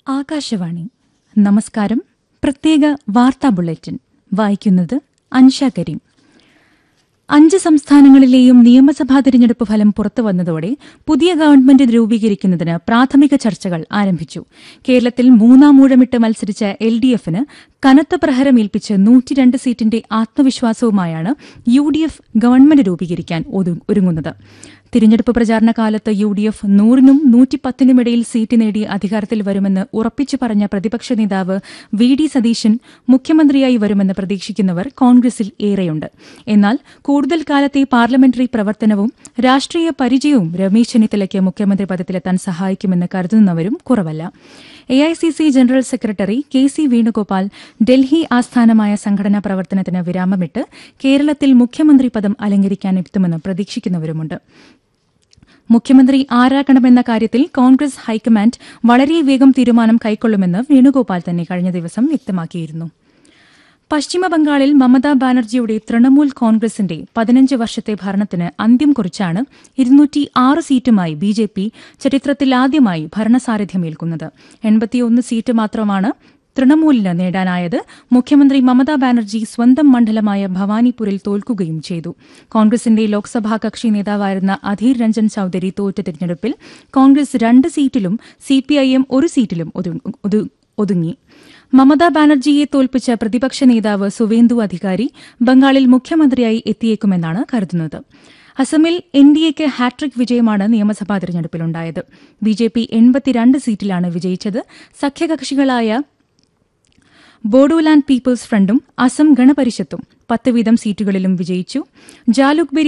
ആകാശവാണി നമസ്കാരം പ്രത്യേക വാർത്താ ബുള്ളറ്റിൻ വായിക്കുന്നത് അൻഷ കരീം അഞ്ച് സംസ്ഥാനങ്ങളിലെയും നിയമസഭാ തിരഞ്ഞെടുപ്പ് ഫലം പുറത്തുവന്നതോടെ പുതിയ ഗവൺമെന്റ് രൂപീകരിക്കുന്നതിന് പ്രാഥമിക ചർച്ചകൾ ആരംഭിച്ചു കേരളത്തിൽ മൂന്നാം ഊഴമിട്ട് മത്സരിച്ച എൽ ഡി എഫിന് കനത്ത പ്രഹരമേൽപ്പിച്ച് നൂറ്റിരണ്ട് സീറ്റിന്റെ ആത്മവിശ്വാസവുമായാണ് യു ഡി എഫ് ഗവൺമെന്റ് രൂപീകരിക്കാൻ ഒതു- ഒരുങ്ങുന്നത് തിരഞ്ഞെടുപ്പ് പ്രചാരണ കാലത്ത് യു ഡി എഫ് നൂറിനും നൂറ്റിപ്പത്തിനുമിടയിൽ സീറ്റ് നേടി അധികാരത്തിൽ വരുമെന്ന് ഉറപ്പിച്ചു പറഞ്ഞ പ്രതിപക്ഷ നേതാവ് വി ഡി സതീശൻ മുഖ്യമന്ത്രിയായി വരുമെന്ന് പ്രതീക്ഷിക്കുന്നവർ കോൺഗ്രസിൽ ഏറെയുണ്ട് എന്നാൽ കൂടുതൽ കാലത്തെ പാർലമെന്ററി പ്രവർത്തനവും രാഷ്ട്രീയ പരിചയവും രമേശ് ചെന്നിത്തലയ്ക്ക് മുഖ്യമന്ത്രി പദത്തിലെത്താൻ സഹായിക്കുമെന്ന് കരുതുന്നവരും കുറവല്ല AICC general secretary K C Venugopal Delhi ആസ്ഥാനമായ സംഘടനാ പ്രവർത്തനത്തിന് വിരാമമിട്ട് കേരളത്തിൽ മുഖ്യമന്ത്രി പദം അലങ്കരിക്കാനെത്തുമെന്ന് പ്രതീക്ഷിക്കുന്നവരുമുണ്ട് മുഖ്യമന്ത്രി ആരാക്കണമെന്ന കാര്യത്തിൽ കോൺഗ്രസ് ഹൈക്കമാൻഡ് വളരെ വേഗം തീരുമാനം കൈക്കൊള്ളുമെന്ന് വേണുഗോപാൽ തന്നെ കഴിഞ്ഞ ദിവസം വ്യക്തമാക്കിയിരുന്നു പശ്ചിമബംഗാളിൽ മമതാ ബാനർജിയുടെ തൃണമൂൽ കോൺഗ്രസിന്റെ പതിനഞ്ച് വർഷത്തെ ഭരണത്തിന് അന്ത്യം കുറിച്ചാണ് ഇരുന്നൂറ്റി ആറ് സീറ്റുമായി ബി ജെ പി ചരിത്രത്തിലാദ്യമായി ഭരണസാരഥ്യമേൽക്കുന്നത് എൺപത്തിയൊന്ന് സീറ്റ് മാത്രമാണ് തൃണമൂലിന് നേടാനായത് മുഖ്യമന്ത്രി മമതാ ബാനർജി സ്വന്തം മണ്ഡലമായ ഭവാനിപൂരിൽ തോൽക്കുകയും ചെയ്തു കോൺഗ്രസിന്റെ ലോക്സഭാ കക്ഷി നേതാവായിരുന്ന അധീർ രഞ്ജൻ ചൌധരി തോറ്റ തിരഞ്ഞെടുപ്പിൽ കോൺഗ്രസ് രണ്ട് സീറ്റിലും സിപിഐഎം ഒരു സീറ്റിലും ഒതു- ഒതു- ഒതുങ്ങി മമതാ ബാനർജിയെ തോൽപ്പിച്ച പ്രതിപക്ഷ നേതാവ് സുവേന്ദു അധികാരി ബംഗാളിൽ മുഖ്യമന്ത്രിയായി എത്തിയേക്കുമെന്നാണ് കരുതുന്നത് അസമിൽ എൻ ഡി എക്ക് ഹാട്രിക് വിജയമാണ് നിയമസഭാ തെരഞ്ഞെടുപ്പിലുണ്ടായത് ബി ജെ പി എൺപത്തിരണ്ട് സീറ്റിലാണ് വിജയിച്ചത് സഖ്യകക്ഷികളായ ബോഡോലാൻഡ് പീപ്പിൾസ് ഫ്രണ്ടും അസം ഗണപരിഷത്തും പത്ത് വീതം സീറ്റുകളിലും വിജയിച്ചു ജാലുക്ബെരി